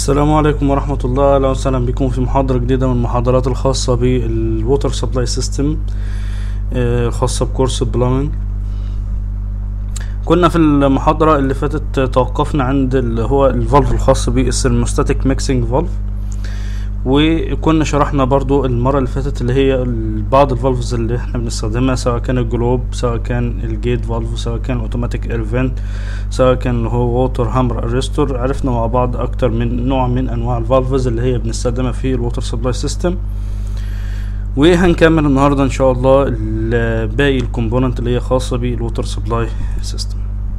السلام عليكم ورحمة الله أهلا وسهلا بكم في محاضرة جديدة من المحاضرات الخاصة بالووتر سبلاي سيستم خاصة بكورس البلامنج كنا في المحاضرة اللي فاتت توقفنا عند اللي هو الفالف الخاص بالثرموستاتيك ميكسينج فالف وكنا شرحنا برضو المرة اللي فاتت اللي هي بعض الفالفز اللي احنا بنستخدمها سواء كان الجلوب سواء كان الجيت فالف سواء كان اوتوماتيك ايرفنت سواء كان اللي هو ووتر هامر اريستور عرفنا مع بعض اكتر من نوع من انواع الفالفز اللي هي بنستخدمها في الووتر سبلاي سيستم وهنكمل النهاردة ان شاء الله باقي الكومبوننت اللي هي خاصة بالووتر سبلاي سيستم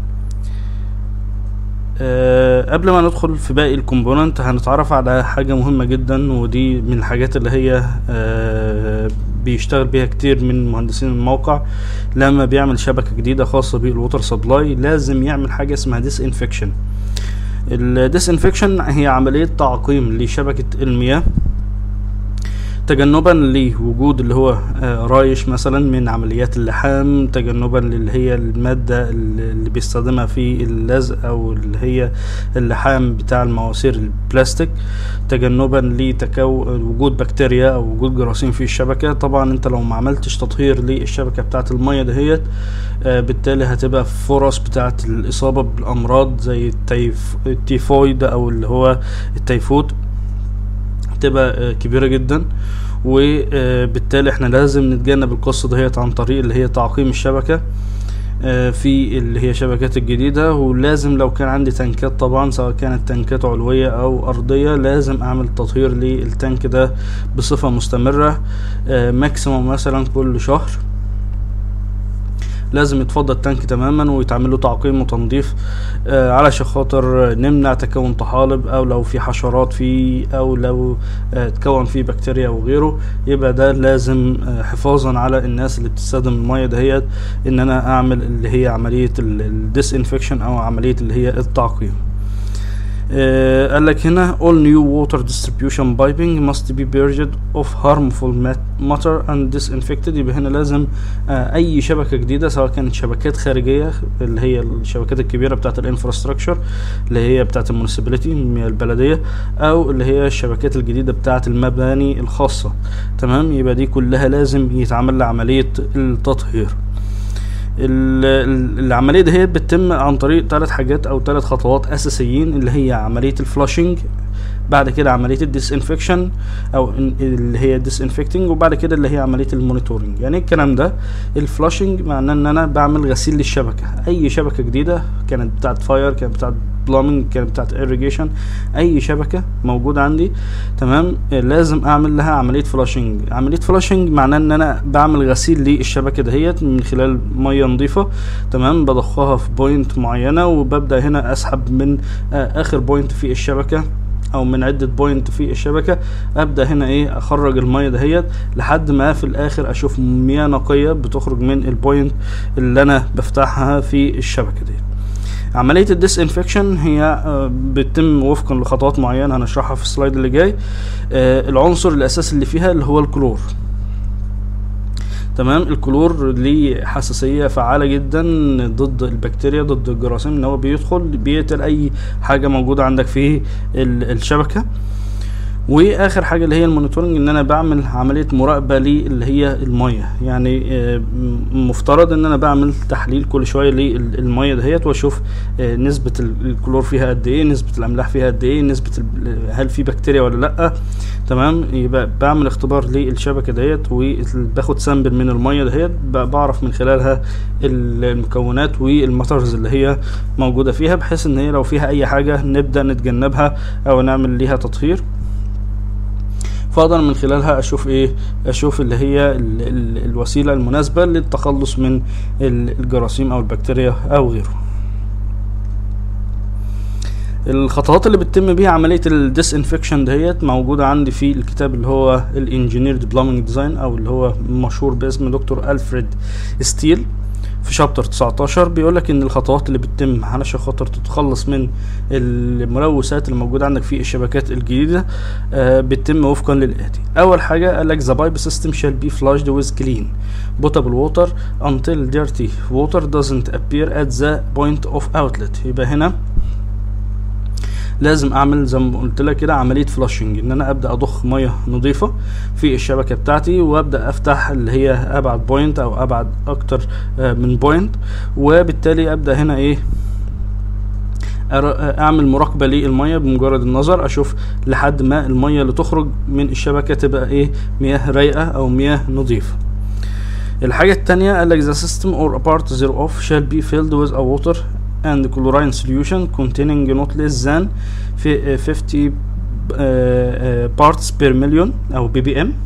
أه قبل ما ندخل في باقي الكومبوننت هنتعرف على حاجة مهمة جدا ودي من الحاجات اللي هي أه بيشتغل بيها كتير من مهندسين الموقع لما بيعمل شبكة جديدة خاصة بالووتر سبلاي لازم يعمل حاجة اسمها ديس انفكشن الديس انفكشن هي عملية تعقيم لشبكة المياه تجنبا لوجود اللي هو رايش مثلا من عمليات اللحام تجنبا للي هي المادة اللي بيستخدمها في اللزق او اللي هي اللحام بتاع المواسير البلاستيك تجنبا لتكو وجود بكتيريا او وجود جراثيم في الشبكة طبعا انت لو ما عملتش تطهير للشبكة بتاعة المية دهيت بالتالي هتبقى فرص بتاعة الاصابة بالامراض زي التيف التيفويد او اللي هو التيفود تبقى كبيرة جدا وبالتالي احنا لازم نتجنب القصة دهيت عن طريق اللي هي تعقيم الشبكة في اللي هي شبكات الجديدة ولازم لو كان عندي تنكات طبعا سواء كانت تنكات علوية او ارضية لازم اعمل تطهير للتانك ده بصفة مستمرة ماكسيموم مثلا كل شهر لازم يتفضى التانك تماما ويتعمل له تعقيم وتنظيف آه علشان خاطر نمنع تكون طحالب او لو في حشرات فيه او لو آه تكون فيه بكتيريا او غيره يبقى ده لازم آه حفاظا على الناس اللي بتستخدم المية دهيت ان انا اعمل اللي هي عملية الديس انفكشن او عملية اللي هي التعقيم آه قال لك هنا all new water distribution piping must be purged of harmful matter and disinfected يبقى هنا لازم آه اي شبكة جديدة سواء كانت شبكات خارجية اللي هي الشبكات الكبيرة بتاعة الانفراستراكشر اللي هي بتاعة المونسيبيليتي البلدية او اللي هي الشبكات الجديدة بتاعة المباني الخاصة تمام يبقى دي كلها لازم يتعمل لها عملية التطهير العمليه دي هي بتتم عن طريق ثلاث حاجات او ثلاث خطوات اساسيين اللي هي عمليه الفلاشنج بعد كده عمليه الديسانفكشن او اللي هي الديسانفكتنج وبعد كده اللي هي عمليه المونيتورنج يعني الكلام ده الفلاشنج معناه ان انا بعمل غسيل للشبكه اي شبكه جديده كانت بتاعت فاير كانت بتاعت بلامنج كانت بتاعت irrigation اي شبكه موجوده عندي تمام لازم اعمل لها عمليه فلاشنج عمليه فلاشنج معناه ان انا بعمل غسيل للشبكه دهيت من خلال ميه نظيفه تمام بضخها في بوينت معينه وببدا هنا اسحب من اخر بوينت في الشبكه او من عدة بوينت في الشبكة ابدأ هنا ايه اخرج المية دهيت لحد ما في الاخر اشوف مياه نقية بتخرج من البوينت اللي انا بفتحها في الشبكة دي عملية الديس انفكشن هي بتتم وفقا لخطوات معينة هنشرحها في السلايد اللي جاي العنصر الاساسي اللي فيها اللي هو الكلور تمام الكلور ليه حساسية فعالة جدا ضد البكتيريا ضد الجراثيم ان هو بيدخل بيقتل اي حاجة موجودة عندك في الشبكة واخر حاجه اللي هي المونيتورنج ان انا بعمل عمليه مراقبه اللي هي الميه يعني مفترض ان انا بعمل تحليل كل شويه للميه دهيت واشوف نسبه الكلور فيها قد ايه نسبه الاملاح فيها قد ايه نسبه هل في بكتيريا ولا لا تمام يبقى بعمل اختبار للشبكه دهيت وباخد سامبل من الميه دهيت بعرف من خلالها المكونات والماترز اللي هي موجوده فيها بحيث ان هي لو فيها اي حاجه نبدا نتجنبها او نعمل ليها تطهير فاقدر من خلالها اشوف ايه اشوف اللي هي ال ال الوسيله المناسبه للتخلص من الجراثيم او البكتيريا او غيره الخطوات اللي بتتم بيها عمليه الديس انفكشن دهيت موجوده عندي في الكتاب اللي هو الانجينيرد بلامنج ديزاين او اللي هو مشهور باسم دكتور الفريد ستيل في شابتر 19 بيقول لك ان الخطوات اللي بتتم علشان خاطر تتخلص من الملوثات اللي موجوده عندك في الشبكات الجديده آه بتتم وفقا للاتي اول حاجه قال لك the pipe system shall be flushed with clean potable water until dirty water doesn't appear at the point of outlet يبقى هنا لازم اعمل زي ما قلت لك كده عمليه فلاشنج ان انا ابدا اضخ ميه نظيفه في الشبكه بتاعتي وابدا افتح اللي هي ابعد بوينت او ابعد اكتر آه، من بوينت وبالتالي ابدا هنا ايه أر- اعمل مراقبه للميه بمجرد النظر اشوف لحد ما الميه اللي تخرج من الشبكه تبقى ايه مياه رايقه او مياه نظيفه الحاجة التانية قال لك the system or a part thereof shall be filled with a water and chlorine solution containing not less than في- 50 uh, uh, parts per million أو بي بي ام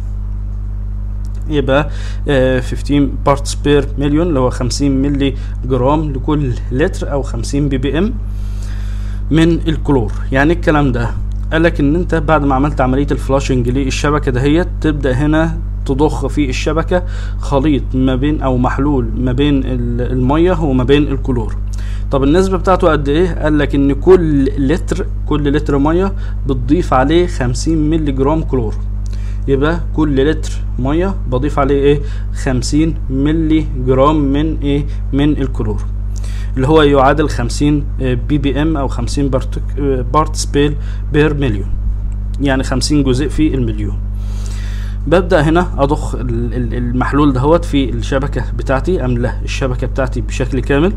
يبقى uh, 15 parts per million اللي هو 50 ملي جرام لكل لتر أو 50 بي بي ام من الكلور يعني إيه الكلام ده قال لك ان انت بعد ما عملت عمليه الفلاشنج للشبكه دهيت تبدا هنا تضخ في الشبكه خليط ما بين او محلول ما بين ال- الميه وما بين الكلور طب النسبة بتاعته قد ايه؟ قال لك ان كل لتر كل لتر مية بتضيف عليه 50 مللي جرام كلور يبقى كل لتر مية بضيف عليه ايه؟ 50 مللي جرام من ايه؟ من الكلور اللي هو يعادل 50 بي بي ام او 50 بارتس بير بير مليون يعني 50 جزء في المليون ببدأ هنا أضخ ال- ال- المحلول دهوت في الشبكة بتاعتي أملى الشبكة بتاعتي بشكل كامل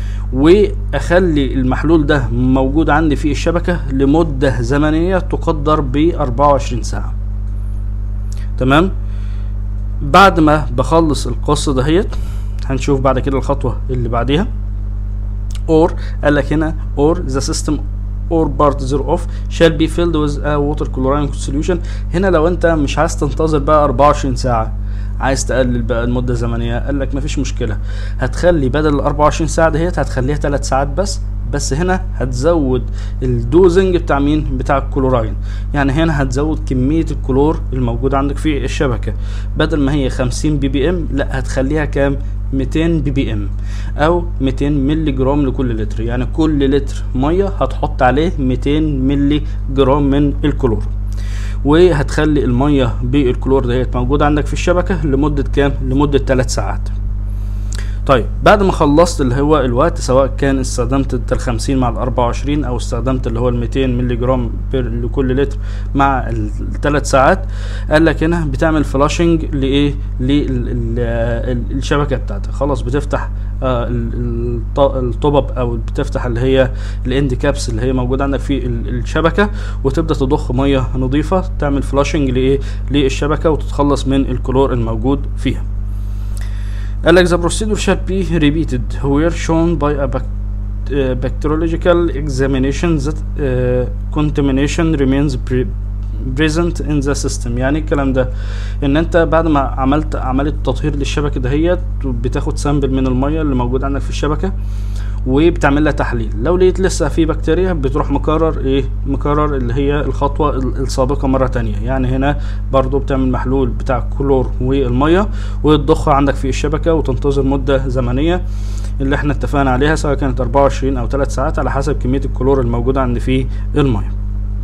وأخلي المحلول ده موجود عندي في الشبكة لمدة زمنية تقدر ب 24 ساعة تمام بعد ما بخلص القصة دهيت هنشوف بعد كده الخطوة اللي بعديها or قال لك هنا or the system or part thereof shall be filled with a water chlorine solution هنا لو انت مش عايز تنتظر بقى 24 ساعة عايز تقلل بقى المدة الزمنية قال لك مفيش مشكلة هتخلي بدل ال 24 ساعة دهيت هتخليها 3 ساعات بس بس هنا هتزود الدوزنج بتاع مين بتاع الكلوراين يعني هنا هتزود كمية الكلور الموجود عندك في الشبكة بدل ما هي 50 بي بي ام لا هتخليها كام 200 بي بي ام او 200 ملي جرام لكل لتر يعني كل لتر ميه هتحط عليه 200 ملي جرام من الكلور وهتخلي الميه بالكلور ديت موجوده عندك في الشبكه لمده كام لمده 3 ساعات طيب بعد ما خلصت اللي هو الوقت سواء كان استخدمت ال 50 مع ال 24 او استخدمت اللي هو ال 200 مللي جرام بير لكل لتر مع الثلاث ساعات قال لك هنا بتعمل فلاشنج لايه للشبكه بتاعتك خلاص بتفتح آه ال- الط- الطبب او بتفتح اللي هي الاند كابس اللي هي موجوده عندك في ال- الشبكه وتبدا تضخ ميه نظيفه تعمل فلاشنج لايه للشبكه وتتخلص من الكلور الموجود فيها قال لك the procedure shall be repeated where shown by a bac- uh, bacteriological examination that uh, contamination remains pre- present in the system يعني الكلام ده ان انت بعد ما عملت عمليه تطهير للشبكه دهيت بتاخد سامبل من الميه اللي موجود عندك في الشبكه وبتعمل لها تحليل لو لقيت لسه في بكتيريا بتروح مكرر ايه مكرر اللي هي الخطوه ال- السابقه مره تانية يعني هنا برضو بتعمل محلول بتاع الكلور والميه وتضخه عندك في الشبكه وتنتظر مده زمنيه اللي احنا اتفقنا عليها سواء كانت 24 او 3 ساعات على حسب كميه الكلور الموجوده عند في الميه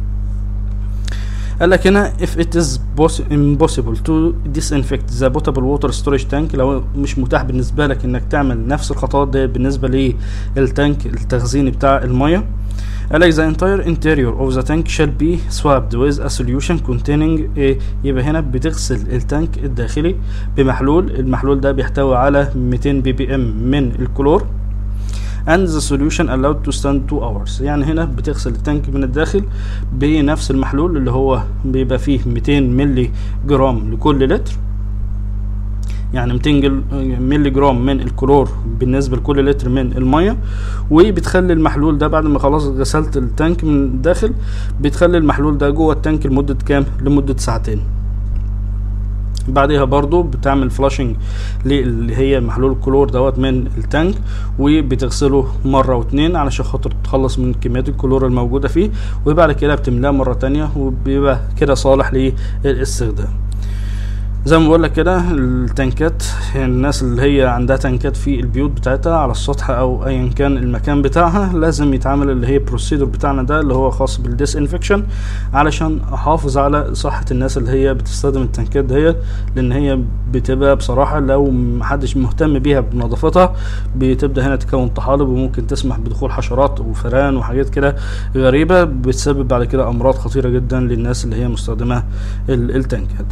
قال لك هنا if it is poss- impossible to disinfect the potable water storage tank لو مش متاح بالنسبة لك انك تعمل نفس الخطوات دي بالنسبة للتانك التخزيني بتاع المية قال لك the entire interior of the tank shall be swabbed with a solution containing ايه يبقى هنا بتغسل التانك الداخلي بمحلول المحلول ده بيحتوي على 200 بي بي ام من الكلور and the solution allowed to stand 2 hours يعني هنا بتغسل التانك من الداخل بنفس المحلول اللي هو بيبقى فيه 200 ملي جرام لكل لتر يعني 200 جل- ملي جرام من الكلور بالنسبة لكل لتر من المية وبتخلي المحلول ده بعد ما خلاص غسلت التانك من الداخل بتخلي المحلول ده جوه التانك لمدة كام لمدة ساعتين بعدها برضو بتعمل فلاشنج اللي هي محلول الكلور دوت من التانك وبتغسله مرة واتنين علشان خاطر تتخلص من كميات الكلور الموجودة فيه وبعد كده بتملاه مرة تانية وبيبقى كده صالح للاستخدام زي ما بقول لك كده التنكات يعني الناس اللي هي عندها تنكات في البيوت بتاعتها على السطح او ايا كان المكان بتاعها لازم يتعمل اللي هي البروسيدور بتاعنا ده اللي هو خاص بالديس انفكشن علشان احافظ على صحة الناس اللي هي بتستخدم التنكات ديت لان هي بتبقى بصراحة لو محدش مهتم بيها بنظافتها بتبدأ هنا تكون طحالب وممكن تسمح بدخول حشرات وفئران وحاجات كده غريبة بتسبب بعد كده امراض خطيرة جدا للناس اللي هي مستخدمة ال- التنكات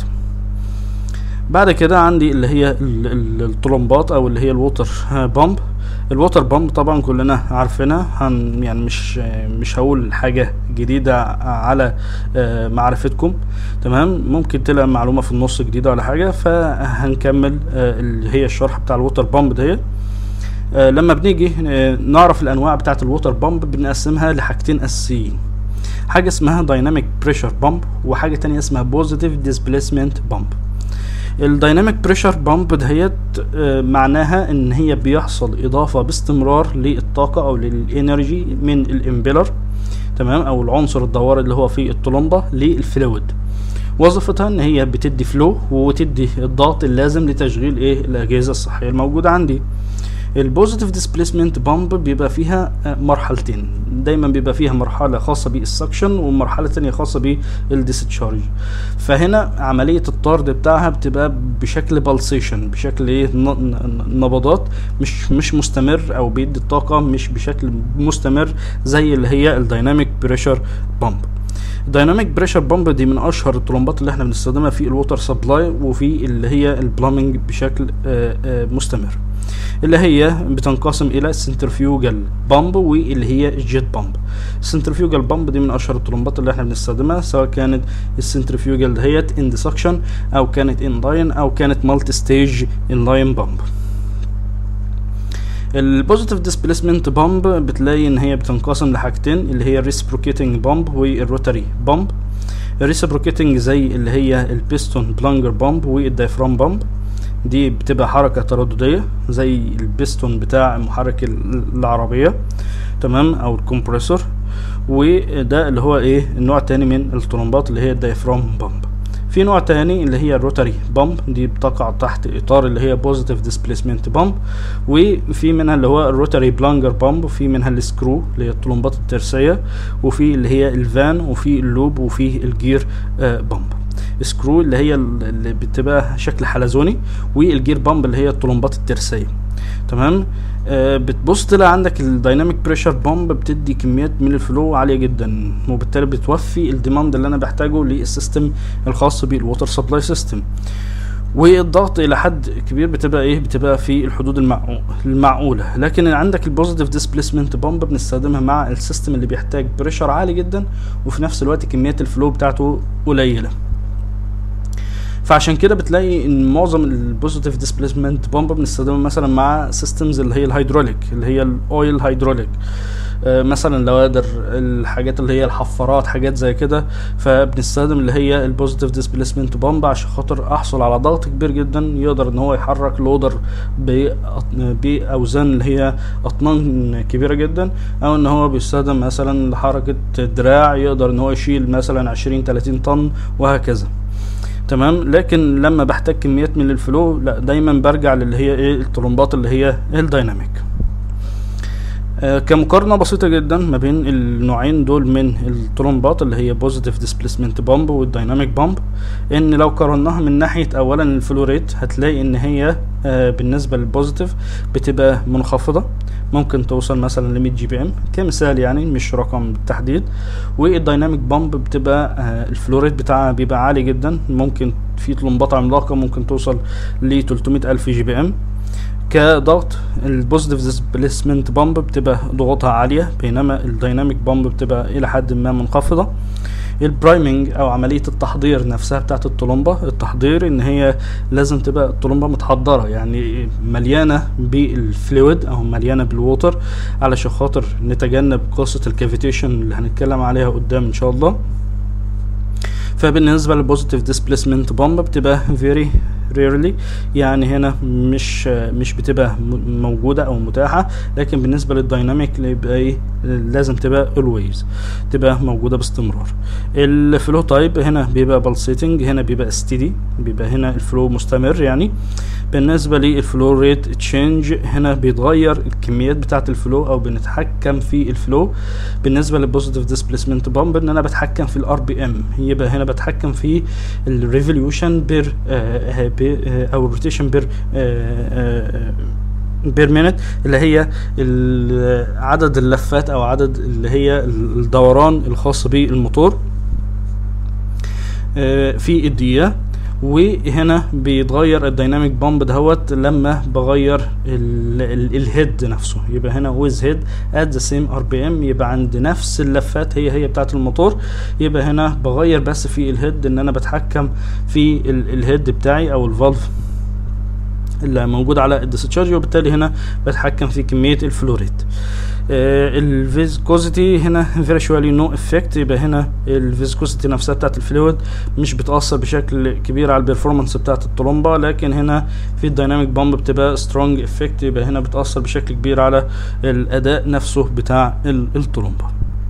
بعد كده عندي اللي هي ال- ال- الطلمبات او اللي هي الووتر بامب الووتر بامب طبعا كلنا عارفينها هن يعني مش مش هقول حاجه جديده على آه، معرفتكم تمام ممكن تلاقي معلومه في النص جديده ولا حاجه فهنكمل آه، اللي هي الشرح بتاع الووتر بامب ديت آه، لما بنيجي آه، نعرف الانواع بتاعه الووتر بامب بنقسمها لحاجتين اساسيين حاجه اسمها دايناميك بريشر بامب وحاجه تانية اسمها بوزيتيف ديسبيسمنت بامب الدايناميك بريشر بامب دهيت آه، معناها ان هي بيحصل اضافه باستمرار للطاقه او للانرجي من الامبيلر تمام او العنصر الدواري اللي هو في الطلمبه للفلويد وظيفتها ان هي بتدي فلو وتدي الضغط اللازم لتشغيل ايه الاجهزه الصحيه الموجوده عندي البوزيتيف ديسبيسمنت بامب بيبقى فيها آه، مرحلتين دايما بيبقى فيها مرحله خاصه بالسكشن ومرحله تانية خاصه بالديسشارج فهنا عمليه الطرد بتاعها بتبقى بشكل بالسيشن بشكل ايه ن- ن- نبضات مش مش مستمر او بيدي الطاقه مش بشكل مستمر زي اللي هي الدايناميك بريشر بامب الدايناميك بريشر بامب دي من اشهر الطلمبات اللي احنا بنستخدمها في الووتر سبلاي وفي اللي هي البلامينج بشكل آه، آه، مستمر اللي هي بتنقسم الى سنترفيوجال بامب واللي هي الجيت بامب السنترفيوجال بامب دي من اشهر الطلمبات اللي احنا بنستخدمها سواء كانت السنترفيوجال دهيت اندسكشن او كانت انلاين او كانت مالتي ستيج انلاين بامب البوزيتيف ديسبيسمنت بامب بتلاقي ان هي بتنقسم لحاجتين اللي هي الريسبروكيتنج بامب والروتاري بامب الريسبروكيتنج زي اللي هي البيستون بلانجر بامب والدايفرام بامب دي بتبقى حركة ترددية زي البيستون بتاع محرك ال- العربية تمام او الكمبريسور وده اللي هو ايه النوع التاني من الطرمبات اللي هي الدايفرام بامب في نوع تاني اللي هي الروتاري بامب دي بتقع تحت اطار اللي هي بوزيتيف ديسبيسمنت بامب وفي منها اللي هو الروتاري بلانجر بامب وفي منها السكرو اللي هي الطلمبات الترسية وفي اللي هي الفان وفي اللوب وفي الجير آه، بامب سكرو اللي هي ال- اللي بتبقى شكل حلزوني والجير بامب اللي هي الطلمبات الترسية تمام آه بتبص تلاقي عندك الدايناميك بريشر بامب بتدي كميات من الفلو عاليه جدا وبالتالي بتوفي الديماند اللي انا بحتاجه للسيستم الخاص بالووتر سبلاي سيستم والضغط الى حد كبير بتبقى ايه بتبقى في الحدود المعقو- المعقوله لكن عندك البوزيتيف ديسبيسمنت بامب بنستخدمها مع السيستم اللي بيحتاج بريشر عالي جدا وفي نفس الوقت كميات الفلو بتاعته قليله فعشان كده بتلاقي ان معظم البوزيتيف ديسبيسمنت بامب بنستخدمه مثلا مع سيستمز اللي هي الهيدروليك اللي هي الاويل هيدروليك آه، مثلا لوادر الحاجات اللي هي الحفارات حاجات زي كده فبنستخدم اللي هي البوزيتيف ديسبيسمنت بامب عشان خاطر احصل على ضغط كبير جدا يقدر ان هو يحرك لودر بأط- باوزان اللي هي اطنان كبيره جدا او ان هو بيستخدم مثلا لحركه دراع يقدر ان هو يشيل مثلا 20 30 طن وهكذا تمام لكن لما بحتاج كميات من الفلو لا دايما برجع للي هي ايه الطلمبات اللي هي الدايناميك آه، كمقارنة بسيطة جدا ما بين النوعين دول من الطلمبات اللي هي بوزيتيف ديسبيسمنت بامب والدايناميك بامب ان لو قارناها من ناحية اولا الفلو ريت هتلاقي ان هي آه، بالنسبة للبوزيتيف بتبقى منخفضة ممكن توصل مثلا ل 100 جي بي ام كمثال يعني مش رقم بالتحديد والدايناميك بامب بتبقى آه، الفلو ريت بتاعها بيبقى عالي جدا ممكن في طلمبات عملاقة ممكن توصل ل 300 الف جي بي ام كضغط البوزيتيف ديسبيسمنت بامب بتبقى ضغوطها عالية بينما الدايناميك بامب بتبقى إلى حد ما منخفضة البرايمنج او عمليه التحضير نفسها بتاعت الطلمبه التحضير ان هي لازم تبقى الطلمبه متحضره يعني مليانه بالفلويد او مليانه بالووتر علشان خاطر نتجنب قصه الكافيتيشن اللي هنتكلم عليها قدام ان شاء الله فبالنسبه للبوزيتيف ديسبيسمنت بامب بتبقى فيري rarely يعني هنا مش مش بتبقى م- موجودة او متاحة لكن بالنسبة للدايناميك يبقى ايه لازم تبقى always تبقى موجودة باستمرار الفلو تايب هنا بيبقى pulsating هنا بيبقى steady بيبقى هنا الفلو مستمر يعني بالنسبة للفلو ريت تشينج هنا بيتغير الكميات بتاعة الفلو او بنتحكم في الفلو بالنسبة للبوزيتيف ديسبيسمنت بامب ان انا بتحكم في الار بي ام يبقى هنا بتحكم في الريفوليوشن بير او الروتيشن بير بير مينت اللي هي ال- عدد اللفات او عدد اللي هي الدوران الخاص بالموتور آه، في الدقيقة وهنا بيتغير الديناميك بامب دهوت لما بغير ال- ال- الهيد نفسه يبقى هنا ويز هيد ات ذا سيم ار بي ام يبقى عند نفس اللفات هي هي بتاعه الموتور يبقى هنا بغير بس في الهيد ان انا بتحكم في ال- الهيد بتاعي او الفالف اللي موجود على الديسشارج وبالتالي هنا بتحكم في كميه الفلوريت الفيسكوزيتي هنا فيرشوالي نو افكت يبقى هنا الفيسكوزيتي نفسها بتاعت الفلويد مش بتاثر بشكل كبير على البرفورمانس بتاعت الطلمبه لكن هنا في الدايناميك بامب بتبقى سترونج افكت يبقى هنا بتاثر بشكل كبير على الاداء نفسه بتاع ال- الطلمبه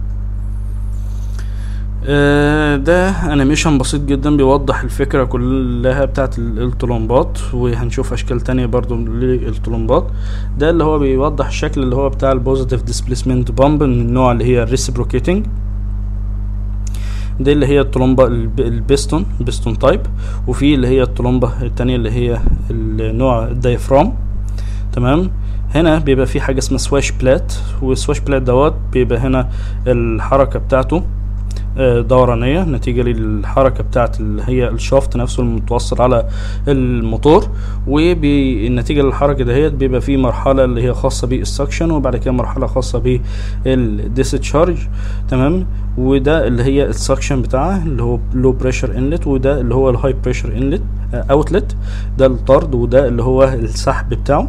آه، ده انيميشن بسيط جدا بيوضح الفكرة كلها بتاعت ال- الطلمبات وهنشوف اشكال تانية برضو للطلمبات ده اللي هو بيوضح الشكل اللي هو بتاع البوزيتيف ديسبيسمنت بامب من النوع اللي هي الريسبروكيتنج دي اللي هي الطلمبة الب- البيستون بيستون تايب وفي اللي هي الطلمبة التانية اللي هي النوع الدايفرام تمام هنا بيبقى في حاجة اسمها سواش بلات والسواش بلات دوت بيبقى هنا الحركة بتاعته آه، دورانية نتيجة للحركة بتاعت اللي هي الشافت نفسه المتوصل على الموتور وبالنتيجة للحركة دهيت بيبقى في مرحلة اللي هي خاصة بالسكشن وبعد كده مرحلة خاصة بالديسشارج تمام وده اللي هي السكشن بتاعه اللي هو لو بريشر انلت وده اللي هو الهاي بريشر انلت اوتلت ده الطرد وده اللي هو السحب بتاعه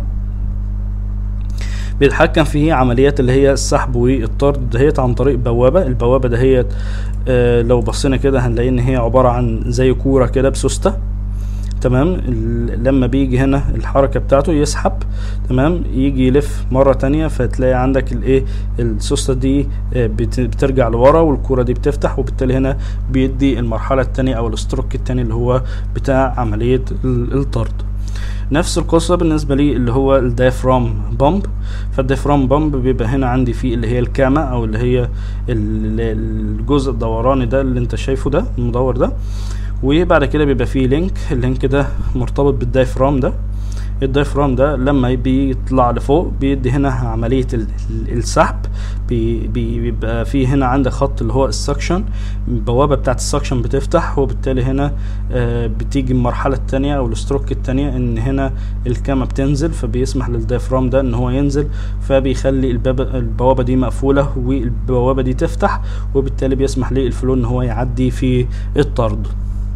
بيتحكم في عمليات اللي هي السحب والطرد دهيت عن طريق بوابة البوابة دهيت آه لو بصينا كده هنلاقي ان هي عبارة عن زي كورة كده بسوستة تمام ال- لما بيجي هنا الحركة بتاعته يسحب تمام يجي يلف مرة تانية فتلاقي عندك الايه السوستة دي آه، بت- بترجع لورا والكورة دي بتفتح وبالتالي هنا بيدي المرحلة التانية او الستروك التاني اللي هو بتاع عملية ال- الطرد نفس القصة بالنسبة لي اللي هو الدايفرام بامب فالدايفرام بامب بيبقى هنا عندي فيه اللي هي الكامة او اللي هي ال- الجزء الدوراني ده اللي انت شايفه ده المدور ده وبعد كده بيبقى فيه لينك اللينك ده مرتبط بالدايفرام ده الدايفرام ده لما بيطلع لفوق بيدي هنا عملية ال- ال- السحب بي- بي- بيبقى فيه هنا عندك خط اللي هو السكشن البوابة بتاعت السكشن بتفتح وبالتالي هنا آه، بتيجي المرحلة التانية او الستروك التانية ان هنا الكامة بتنزل فبيسمح للدايفرام ده ان هو ينزل فبيخلي الباب البوابة دي مقفولة والبوابة دي تفتح وبالتالي بيسمح للفلو ان هو يعدي في الطرد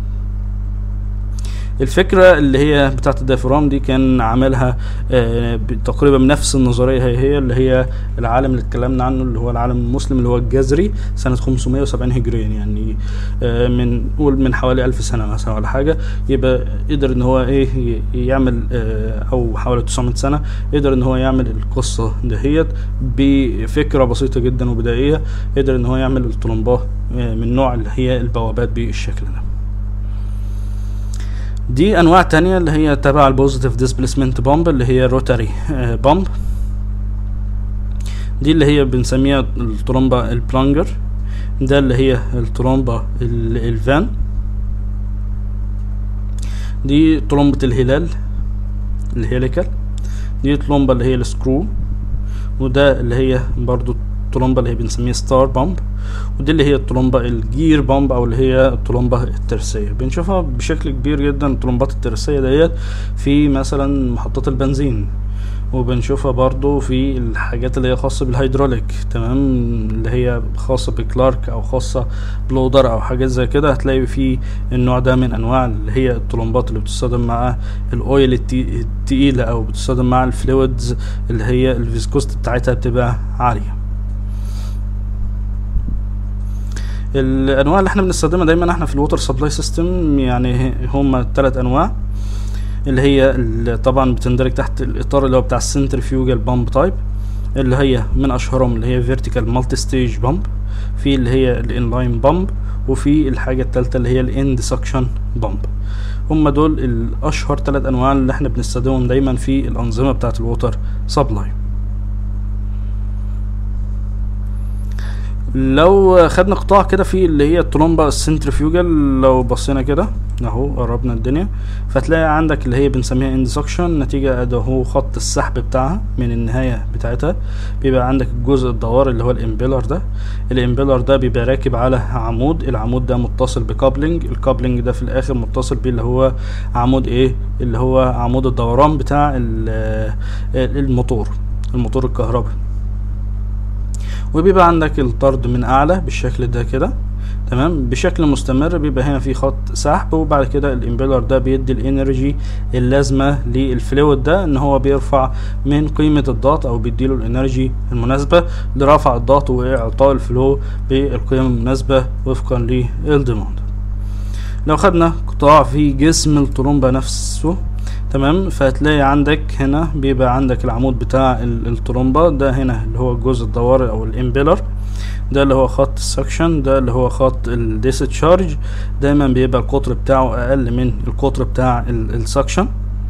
الفكرة اللي هي بتاعت الدايفرام دي كان عاملها آه، ب- تقريبا بنفس النظرية هي هي اللي هي العالم اللي اتكلمنا عنه اللي هو العالم المسلم اللي هو الجزري سنة 570 هجريا يعني آه، من قول من حوالي ألف سنة مثلا ولا حاجة يبقى قدر ان هو ايه ي- يعمل آه، او حوالي 900 سنة قدر ان هو يعمل القصة دهيت بفكرة بسيطة جدا وبدائية قدر ان هو يعمل الطلمباه آه، من نوع اللي هي البوابات بالشكل ده دي انواع تانية اللي هي تبع البوزيتيف ديسبيسمنت بامب اللي هي روتاري بامب دي اللي هي بنسميها الطرمبة البلانجر ده اللي هي الطرمبة ال- الفان دي طرمبة الهلال الهيليكال دي طرمبة اللي هي السكرو وده اللي هي برضو الطرمبة اللي هي بنسميها ستار بامب ودي اللي هي الطلمبة الجير بامب او اللي هي الطلمبة الترسية بنشوفها بشكل كبير جدا الطلمبات الترسية ديت في مثلا محطات البنزين وبنشوفها برضو في الحاجات اللي هي خاصة بالهيدروليك تمام اللي هي خاصة بكلارك او خاصة بلودر او حاجات زي كده هتلاقي في النوع ده من انواع اللي هي الطلمبات اللي بتستخدم مع الاويل التي- التقيلة او بتستخدم مع الفلويدز اللي هي الفيسكوست بتاعتها بتبقى عالية الانواع اللي احنا بنستخدمها دايما احنا في الووتر سبلاي سيستم يعني هم ثلاث انواع اللي هي اللي طبعا بتندرج تحت الاطار اللي هو بتاع السنترفيوجال بامب تايب اللي هي من اشهرهم اللي هي فيرتيكال مالتي ستيج بامب في اللي هي الانلاين بامب وفي الحاجه الثالثه اللي هي الاند سكشن بامب هم دول الاشهر ثلاث انواع اللي احنا بنستخدمهم دايما في الانظمه بتاعه الووتر سبلاي لو خدنا قطاع كده في اللي هي الترومبا السنترفيوجال لو بصينا كده اهو قربنا الدنيا فتلاقي عندك اللي هي بنسميها اند سكشن نتيجة ده هو خط السحب بتاعها من النهاية بتاعتها بيبقى عندك الجزء الدواري اللي هو الامبيلر ده الامبيلر ده بيبقى راكب على عمود العمود ده متصل بكابلنج الكابلنج ده في الاخر متصل بيه اللي هو عمود ايه اللي هو عمود الدوران بتاع الموتور الموتور الكهربي وبيبقى عندك الطرد من اعلى بالشكل ده كده تمام بشكل مستمر بيبقى هنا في خط سحب وبعد كده الامبيلر ده بيدي الانرجي اللازمه للفلويد ده ان هو بيرفع من قيمه الضغط او بيديله الانرجي المناسبه لرفع الضغط واعطاء الفلو بالقيم المناسبه وفقا للديماند لو خدنا قطاع في جسم الطرمبه نفسه تمام فهتلاقي عندك هنا بيبقى عندك العمود بتاع الطرمبة ده هنا اللي هو الجزء الدواري او الامبيلر ده اللي هو خط السكشن ده اللي هو خط الديسشارج دايما بيبقى القطر بتاعه اقل من القطر بتاع السكشن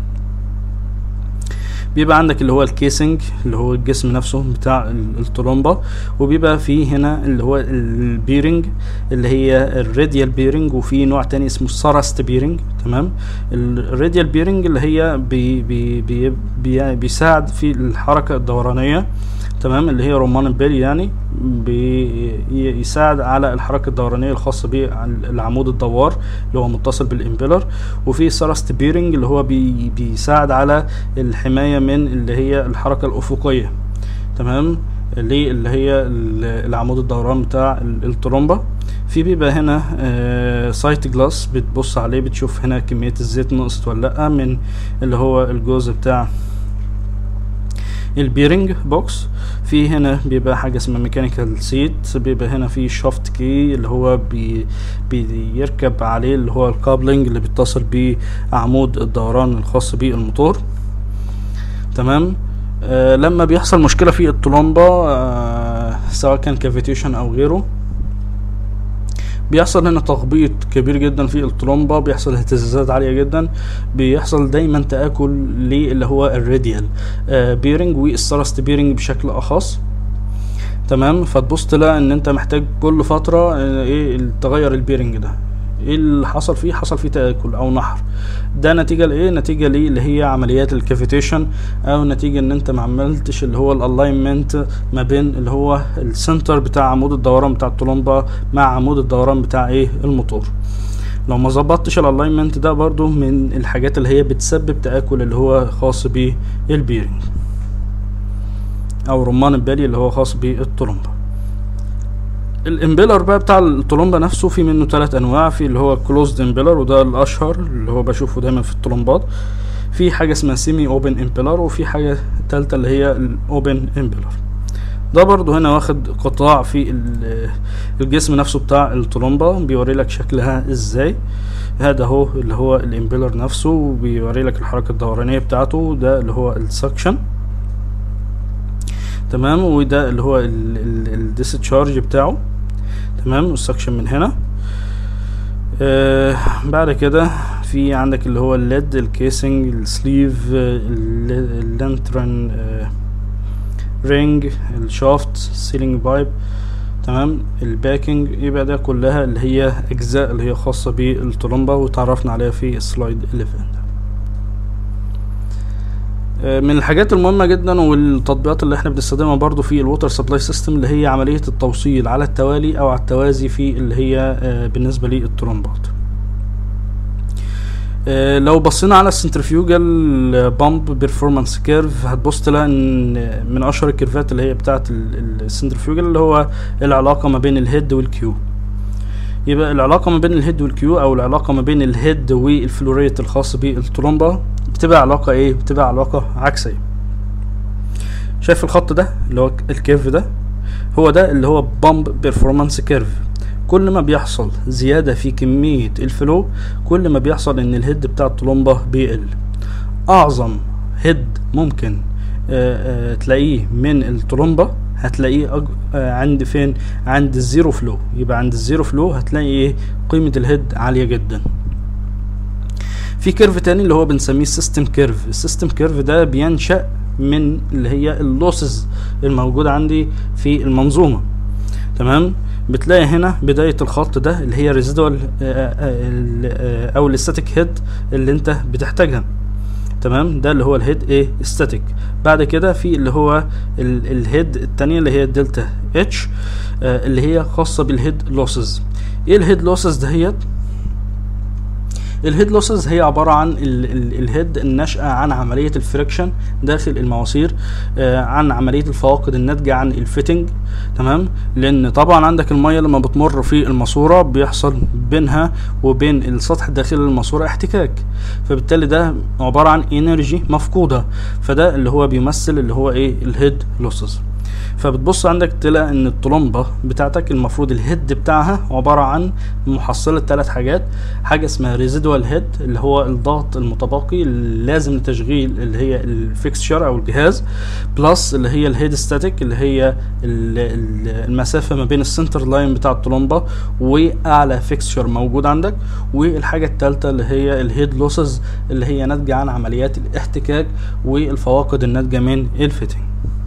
بيبقى عندك اللي هو الكيسنج اللي هو الجسم نفسه بتاع الطرمبة وبيبقى فيه هنا اللي هو البيرنج اللي هي الراديال بيرنج وفي نوع تاني اسمه السارست بيرنج تمام الراديال بيرنج اللي هي بي بي بي بي بيساعد في الحركة الدورانية تمام اللي هي رمان البالي يعني بيساعد على الحركة الدورانية الخاصة بالعمود الدوار اللي هو متصل بالإمبيلر وفي سارست بيرنج اللي هو بي بيساعد على الحماية من اللي هي الحركة الأفقية تمام اللي اللي هي العمود الدوران بتاع الترومبة في بيبقى هنا آه سايت جلاس بتبص عليه بتشوف هنا كمية الزيت نقصت ولا لأ من اللي هو الجزء بتاع البيرنج بوكس في هنا بيبقى حاجة اسمها ميكانيكال سيت بيبقى هنا في شافت كي اللي هو بي بيركب عليه اللي هو الكابلنج اللي بيتصل بعمود الدوران الخاص بالموتور تمام آه لما بيحصل مشكلة في الطلمبة آه سواء كان كافيتيشن او غيره بيحصل هنا تخبيط كبير جدا في الترومبا بيحصل اهتزازات عاليه جدا بيحصل دايما تاكل للي هو الراديال آه بيرنج والسرست بيرنج بشكل اخص تمام فتبص تلاقي ان انت محتاج كل فتره آه ايه تغير البيرنج ده ايه اللي حصل فيه حصل فيه تاكل او نحر ده نتيجه لايه نتيجه ليه اللي هي عمليات الكافيتيشن او نتيجه ان انت ما عملتش اللي هو الالاينمنت ما بين اللي هو السنتر بتاع عمود الدوران بتاع الطلمبه مع عمود الدوران بتاع ايه الموتور لو ما ظبطتش الالاينمنت ده برضو من الحاجات اللي هي بتسبب تاكل اللي هو خاص بالبيرنج او رمان البالي اللي هو خاص بالطلمبه الامبيلر بقى بتاع الطلمبه نفسه في منه ثلاث انواع في اللي هو كلوزد امبيلر وده الاشهر اللي هو بشوفه دايما في الطلمبات في حاجه اسمها سيمي اوبن امبيلر وفي حاجه ثالثه اللي هي الاوبن امبيلر ده برضو هنا واخد قطاع في الجسم نفسه بتاع الطلمبه بيوري لك شكلها ازاي هذا هو اللي هو الامبيلر نفسه وبيوري لك الحركه الدورانيه بتاعته ده اللي هو السكشن تمام وده اللي هو الديسشارج بتاعه تمام والسكشن من هنا آه بعد كده في عندك اللي هو الليد الكيسنج السليف اللانترن آه رينج الشافت سيلينج بايب تمام الباكينج يبقى ده كلها اللي هي اجزاء اللي هي خاصة بالطلمبة وتعرفنا عليها في السلايد اللي فات من الحاجات المهمة جدا والتطبيقات اللي احنا بنستخدمها برضو في الووتر سبلاي سيستم اللي هي عملية التوصيل على التوالي او على التوازي في اللي هي بالنسبة للترمبات لو بصينا على السنترفيوجال بامب بيرفورمانس كيرف هتبص تلاقي ان من اشهر الكيرفات اللي هي بتاعه السنترفيوجال اللي هو العلاقه ما بين الهيد والكيو يبقى العلاقه ما بين الهيد والكيو او العلاقه ما بين الهيد والفلوريت الخاص بالترومبا بتبقى علاقه ايه بتبقى علاقه عكسيه شايف الخط ده اللي هو الكيرف ده هو ده اللي هو بامب بيرفورمانس كيرف كل ما بيحصل زيادة في كمية الفلو كل ما بيحصل ان الهيد بتاع الطلمبة بيقل اعظم هيد ممكن آه، آه، تلاقيه من الترومبه هتلاقيه أج... آه، عند فين عند الزيرو فلو يبقى عند الزيرو فلو هتلاقي ايه قيمه الهيد عاليه جدا في كيرف تاني اللي هو بنسميه السيستم كيرف السيستم كيرف ده بينشأ من اللي هي اللوسز الموجودة عندي في المنظومة تمام بتلاقي هنا بداية الخط ده اللي هي ريزيدوال او الاستاتيك هيد اللي انت بتحتاجها تمام ده اللي هو الهيد ايه ستاتيك بعد كده في اللي هو الهيد التانية اللي هي الدلتا اتش اللي هي خاصة بالهيد لوسز ايه الهيد لوسز دهيت الهيد لوسز هي عبارة عن الهيد الناشئة عن عملية الفريكشن داخل المواسير آه عن عملية الفواقد الناتجة عن الفيتنج تمام لأن طبعا عندك المية لما بتمر في الماسورة بيحصل بينها وبين السطح الداخلي للماسورة احتكاك فبالتالي ده عبارة عن انرجي مفقودة فده اللي هو بيمثل اللي هو ايه الهيد لوسز فبتبص عندك تلاقي ان الطلمبة بتاعتك المفروض الهيد بتاعها عبارة عن محصلة ثلاث حاجات حاجة اسمها ريزيدوال هيد اللي هو الضغط المتبقي اللازم لتشغيل اللي هي الفيكستشر او الجهاز بلس اللي هي الهيد ستاتيك اللي هي المسافة ما بين السنتر لاين بتاع الطلمبة واعلى فيكستشر موجود عندك والحاجة الثالثة اللي هي الهيد لوسز اللي هي ناتجة عن عمليات الاحتكاك والفواقد الناتجة من الفيتنج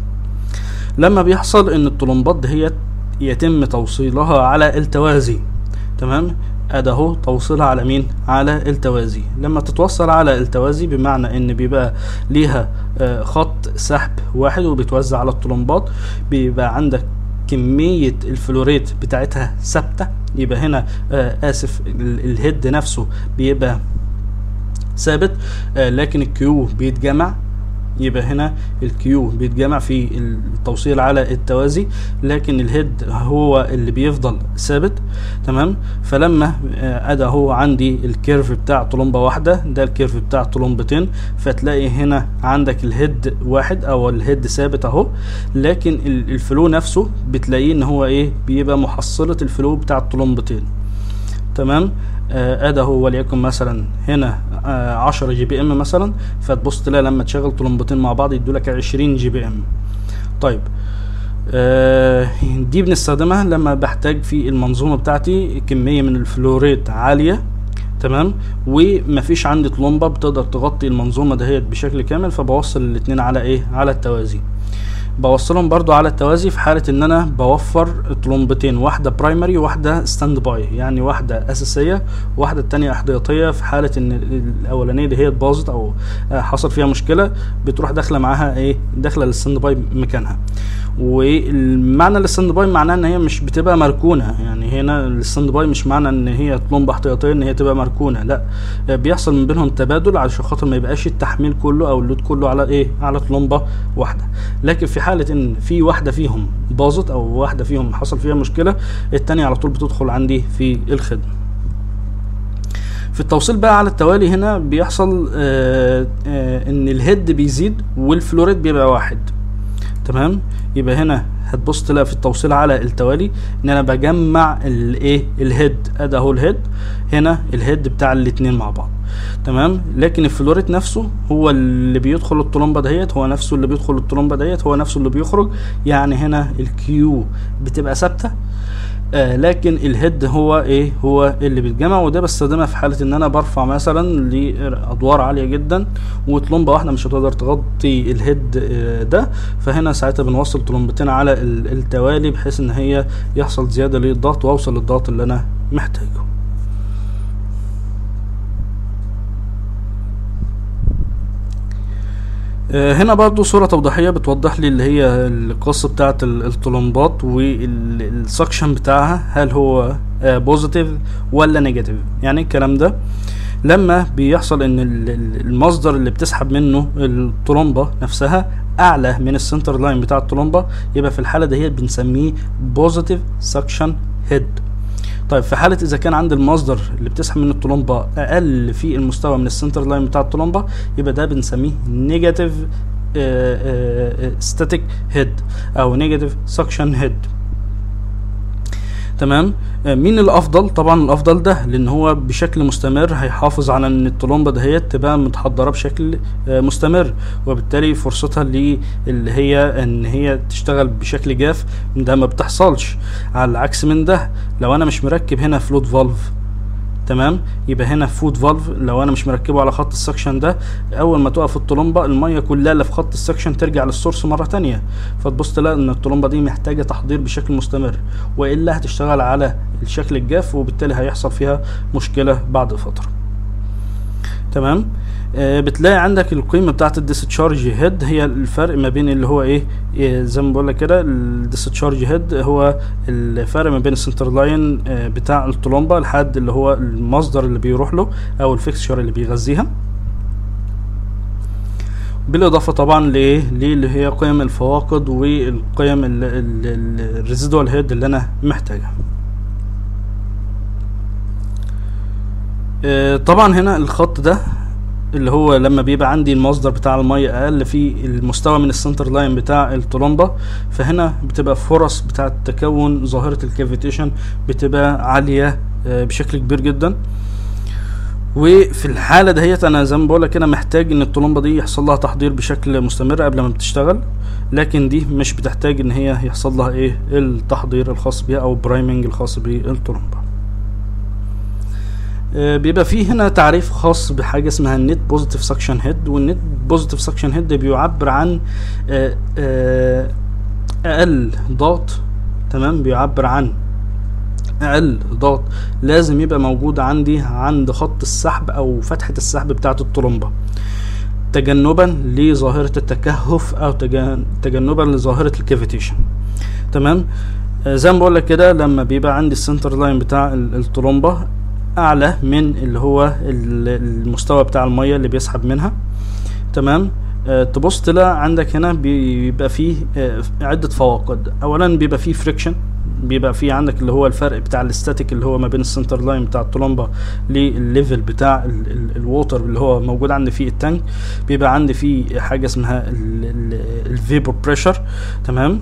لما بيحصل ان الطلمبات دهيت يتم توصيلها على التوازي تمام ادي اهو توصيلها على مين على التوازي لما تتوصل على التوازي بمعنى ان بيبقى ليها آه خط سحب واحد وبيتوزع على الطلمبات بيبقى عندك كمية الفلوريت بتاعتها ثابتة يبقى هنا آه اسف الهيد نفسه بيبقى ثابت آه لكن الكيو بيتجمع يبقى هنا الكيو بيتجمع في التوصيل على التوازي لكن الهيد هو اللي بيفضل ثابت تمام فلما ادى هو عندي الكيرف بتاع طلمبه واحده ده الكيرف بتاع طلمبتين فتلاقي هنا عندك الهيد واحد او الهيد ثابت اهو لكن الفلو نفسه بتلاقيه ان هو ايه بيبقى محصله الفلو بتاع الطلمبتين تمام ادى هو وليكن مثلا هنا عشرة جي بي ام مثلا فتبص تلاقي لما تشغل طلمبتين مع بعض يدولك عشرين جي بي ام طيب آه دي بنستخدمها لما بحتاج في المنظومة بتاعتي كمية من الفلوريت عالية تمام ومفيش عندي طلمبة بتقدر تغطي المنظومة دهيت بشكل كامل فبوصل الاتنين على ايه على التوازي بوصلهم برضو على التوازي في حالة ان انا بوفر طلمبتين واحدة برايمري واحدة ستاند باي يعني واحدة اساسية واحدة التانية احتياطية في حالة ان الاولانية اللي هي باظت او حصل فيها مشكلة بتروح داخلة معاها ايه داخلة للستاند باي مكانها والمعنى الستاند باي معناه ان هي مش بتبقى مركونة يعني هنا الستاند باي مش معنى ان هي طلمبة احتياطية ان هي تبقى مركونة لا بيحصل من بينهم تبادل علشان خاطر ما يبقاش التحميل كله او اللود كله على ايه على طلمبة واحدة لكن في حالة ان في واحدة فيهم باظت او واحدة فيهم حصل فيها مشكلة التانية على طول بتدخل عندي في الخدمة في التوصيل بقى على التوالي هنا بيحصل آآ آآ ان الهيد بيزيد والفلوريد بيبقى واحد تمام يبقى هنا هتبص تلاقي في التوصيل على التوالي ان انا بجمع الايه الهيد ادي اهو الهيد هنا الهيد بتاع الاتنين مع بعض تمام لكن الفلوريت نفسه هو اللي بيدخل الطلمبه دهيت هو نفسه اللي بيدخل الطلمبه دهيت هو نفسه اللي بيخرج يعني هنا الكيو بتبقى ثابته آه لكن الهيد هو ايه هو اللي بيتجمع وده بستخدمها في حاله ان انا برفع مثلا لادوار عاليه جدا وطلمبه واحده مش هتقدر تغطي الهيد آه ده فهنا ساعتها بنوصل طلمبتين على التوالي بحيث ان هي يحصل زياده للضغط واوصل للضغط اللي انا محتاجه هنا برضو صورة توضيحية بتوضح لي اللي هي القصة بتاعة الطلمبات والسكشن بتاعها هل هو بوزيتيف ولا نيجاتيف يعني الكلام ده لما بيحصل ان المصدر اللي بتسحب منه الطلمبة نفسها اعلى من السنتر لاين بتاع الطلمبة يبقى في الحالة دهيت بنسميه بوزيتيف سكشن هيد طيب في حاله اذا كان عند المصدر اللي بتسحب من الطلمبه اقل في المستوى من السنتر لاين بتاع الطلمبه يبقى ده بنسميه نيجاتيف ستاتيك هيد او نيجاتيف سكشن هيد تمام آه، مين الافضل طبعا الافضل ده لان هو بشكل مستمر هيحافظ على ان الطلمبه دهيت تبقى متحضره بشكل آه، مستمر وبالتالي فرصتها لي اللي هي ان هي تشتغل بشكل جاف ده ما بتحصلش على العكس من ده لو انا مش مركب هنا فلوت فالف تمام يبقى هنا فود فالف لو انا مش مركبه على خط السكشن ده اول ما تقف الطلمبه الميه كلها اللي في خط السكشن ترجع للسورس مره تانية فتبص تلاقي ان الطلمبه دي محتاجه تحضير بشكل مستمر والا هتشتغل على الشكل الجاف وبالتالي هيحصل فيها مشكله بعد فتره تمام آه بتلاقي عندك القيمه بتاعه الديسشارج هيد هي الفرق ما بين اللي هو ايه, إيه زي ما بقول لك كده الديسشارج هيد هو الفرق ما بين السنتر لاين آه بتاع الطلمبه لحد اللي هو المصدر اللي بيروح له او الفيكسشر اللي بيغذيها بالاضافه طبعا لايه اللي هي قيم الفواقد والقيم الريزيدوال هيد اللي انا محتاجها آه طبعا هنا الخط ده اللي هو لما بيبقى عندي المصدر بتاع المية اقل في المستوى من السنتر لاين بتاع الطلمبة فهنا بتبقى فرص بتاعة تكون ظاهرة الكافيتيشن بتبقى عالية بشكل كبير جدا وفي الحالة دهيت انا زي ما بقولك كده محتاج ان الطلمبة دي يحصل لها تحضير بشكل مستمر قبل ما بتشتغل لكن دي مش بتحتاج ان هي يحصل لها ايه التحضير الخاص بيها او برايمنج الخاص بالطلمبة بيبقى فيه هنا تعريف خاص بحاجه اسمها النت بوزيتيف سكشن هيد والنت بوزيتيف سكشن هيد بيعبر عن اقل ضغط تمام بيعبر عن اقل ضغط لازم يبقى موجود عندي عند خط السحب او فتحه السحب بتاعه الطلمبه تجنبا لظاهره التكهف او تجنبا لظاهره الكافيتيشن تمام زي ما بقول لك كده لما بيبقى عندي السنتر لاين بتاع الطلمبه اعلى من اللي هو المستوى بتاع الميه اللي بيسحب منها تمام آه تبص تلاقي عندك هنا بيبقى فيه آه عده فواقد اولا بيبقى فيه فريكشن بيبقى فيه عندك اللي هو الفرق بتاع الاستاتيك اللي هو ما بين السنتر لاين بتاع الطلمبه للليفل بتاع الووتر اللي هو موجود عندي فيه التانك بيبقى عندي فيه حاجه اسمها الفيبر بريشر تمام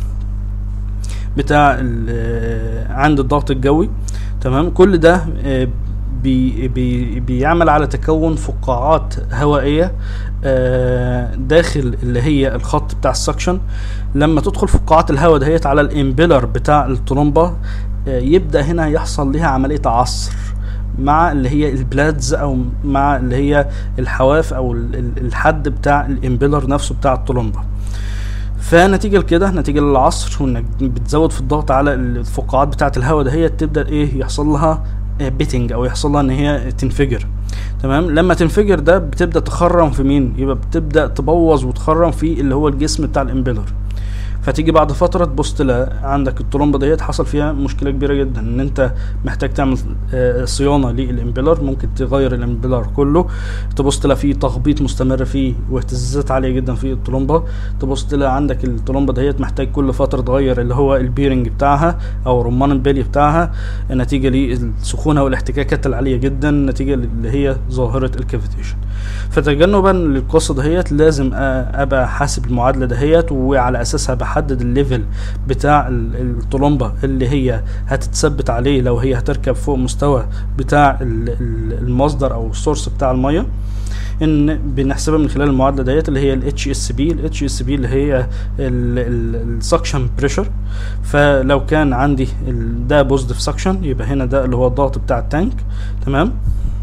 بتاع عند الضغط الجوي تمام كل ده بي بي بيعمل على تكون فقاعات هوائية داخل اللي هي الخط بتاع السكشن لما تدخل فقاعات الهواء دهيت على الامبيلر بتاع الطلمبة يبدأ هنا يحصل لها عملية عصر مع اللي هي البلادز او مع اللي هي الحواف او الحد بتاع الامبيلر نفسه بتاع الطلمبه فنتيجه لكده نتيجه للعصر وانك بتزود في الضغط على الفقاعات بتاعه الهواء ده هي تبدا ايه يحصل لها بيتنج او يحصل لها ان هي تنفجر تمام لما تنفجر ده بتبدا تخرم في مين يبقى بتبدا تبوظ وتخرم في اللي هو الجسم بتاع الامبيلر فتيجي بعد فتره تبص تلاقي عندك الطلمبه ديت حصل فيها مشكله كبيره جدا ان انت محتاج تعمل صيانه للامبيلر ممكن تغير الامبيلر كله تبص تلاقي فيه تخبيط مستمر فيه واهتزازات عاليه جدا في الطلمبه تبص تلاقي عندك الطلمبه ديت محتاج كل فتره تغير اللي هو البيرنج بتاعها او رمان البلي بتاعها نتيجه للسخونه والاحتكاكات العاليه جدا نتيجه اللي هي ظاهره الكافيتيشن فتجنبا للقصه دهيت لازم ابقى حاسب المعادله دهيت وعلى اساسها بحدد الليفل بتاع الطلمبه اللي هي هتتثبت عليه لو هي هتركب فوق مستوى بتاع المصدر او السورس بتاع الميه ان بنحسبها من خلال المعادله ديت اللي هي الاتش اس بي الاتش اس بي اللي هي السكشن بريشر فلو كان عندي ده بوزيتيف سكشن يبقى هنا ده اللي هو الضغط بتاع التانك تمام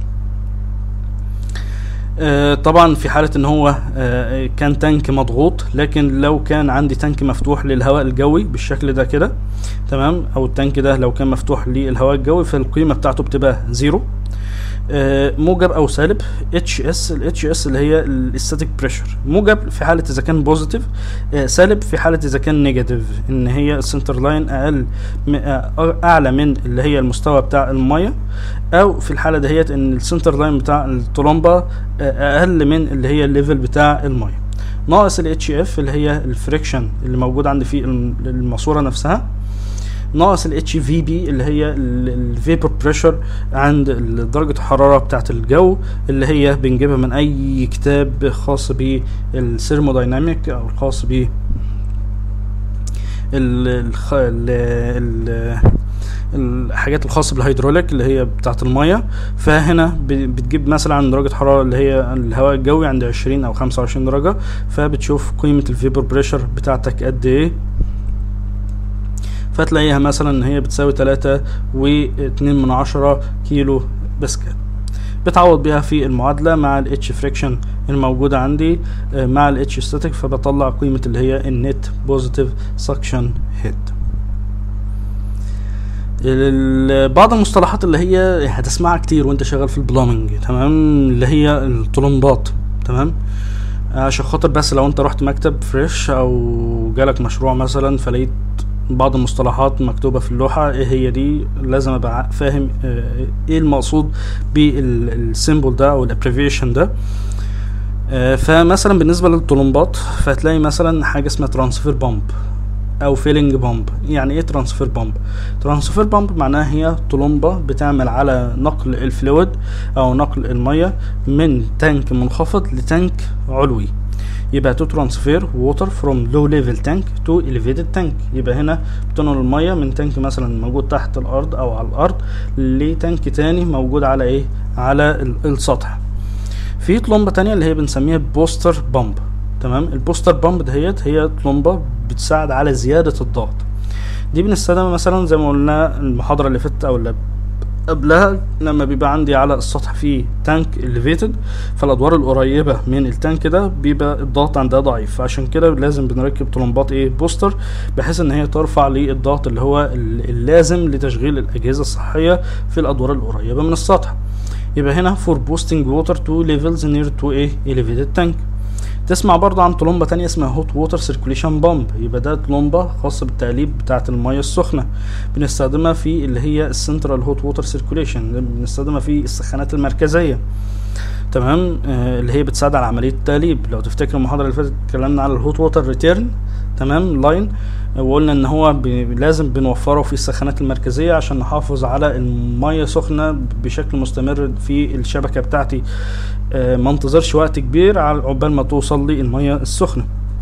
آه طبعا في حالة ان هو آه كان تانك مضغوط لكن لو كان عندي تانك مفتوح للهواء الجوي بالشكل ده كده تمام او التانك ده لو كان مفتوح للهواء الجوي فالقيمة بتاعته بتبقى زيرو آه موجب او سالب اتش اس الاتش اس اللي هي الستاتيك بريشر موجب في حاله اذا كان بوزيتيف آه سالب في حاله اذا كان نيجاتيف ان هي السنتر لاين اقل اعلى من اللي هي المستوى بتاع الميه او في الحاله دهيت ان السنتر لاين بتاع الطلمبه آه اقل من اللي هي الليفل بتاع الميه ناقص الاتش اف اللي هي الفريكشن اللي موجود عندي في الماسوره نفسها ناقص الاتش في بي اللي هي الفيبر بريشر عند درجة الحرارة بتاعة الجو اللي هي بنجيبها من أي كتاب خاص بالثيرمودايناميك أو الخاص ب الحاجات الخاصه بالهيدروليك اللي هي بتاعه الميه فهنا ب- بتجيب مثلا عند درجه حراره اللي هي الهواء الجوي عند 20 او 25 درجه فبتشوف قيمه الفيبر بريشر بتاعتك قد ايه فتلاقيها مثلا ان هي بتساوي تلاتة واتنين من عشرة كيلو باسكال بتعوض بيها في المعادلة مع ال H friction الموجودة عندي آه، مع ال H static فبطلع قيمة اللي هي النت بوزيتيف سكشن هيد بعض المصطلحات اللي هي هتسمعها كتير وانت شغال في البلامنج تمام اللي هي الطلمبات تمام عشان خاطر بس لو انت رحت مكتب فريش او جالك مشروع مثلا فلقيت بعض المصطلحات مكتوبة في اللوحة ايه هي دي لازم ابقى فاهم آه، ايه المقصود بالسيمبل ده او الابريفيشن ده آه، فمثلا بالنسبة للطلمبات فهتلاقي مثلا حاجة اسمها ترانسفير بامب او فيلنج بامب يعني ايه ترانسفير بامب ترانسفير بامب معناها هي طلمبة بتعمل على نقل الفلويد او نقل المية من تانك منخفض لتانك علوي يبقى تو ترانسفير ووتر فروم لو ليفل تانك تو elevated تانك يبقى هنا بتنقل الميه من تانك مثلا موجود تحت الارض او على الارض لتانك تاني موجود على ايه على ال- السطح في طلمبه تانية اللي هي بنسميها بوستر بامب تمام البوستر بامب دهيت هي طلمبه بتساعد على زياده الضغط دي بنستخدمها مثلا زي ما قلنا المحاضره اللي فاتت او اللي قبلها لما بيبقى عندي على السطح فيه تانك اليفيتد فالادوار القريبه من التانك ده بيبقى الضغط عندها ضعيف فعشان كده لازم بنركب طلمبات ايه بوستر بحيث ان هي ترفع لي الضغط اللي هو ال- اللازم لتشغيل الاجهزه الصحيه في الادوار القريبه من السطح يبقى هنا for boosting water to levels near to a elevated tank تسمع برضه عن طلمبة تانية اسمها هوت ووتر سيركوليشن بامب يبقى ده طلمبة خاصة بالتقليب بتاعة المية السخنة بنستخدمها في اللي هي السنترال هوت ووتر سيركوليشن بنستخدمها في السخانات المركزية تمام آه اللي هي بتساعد على عملية التقليب لو تفتكر المحاضرة اللي فاتت اتكلمنا على الهوت ووتر ريتيرن تمام لاين وقلنا ان هو ب... لازم بنوفره في السخانات المركزية عشان نحافظ على المية سخنة بشكل مستمر في الشبكة بتاعتي آه ما انتظرش وقت كبير على عقبال ما توصل لي المية السخنة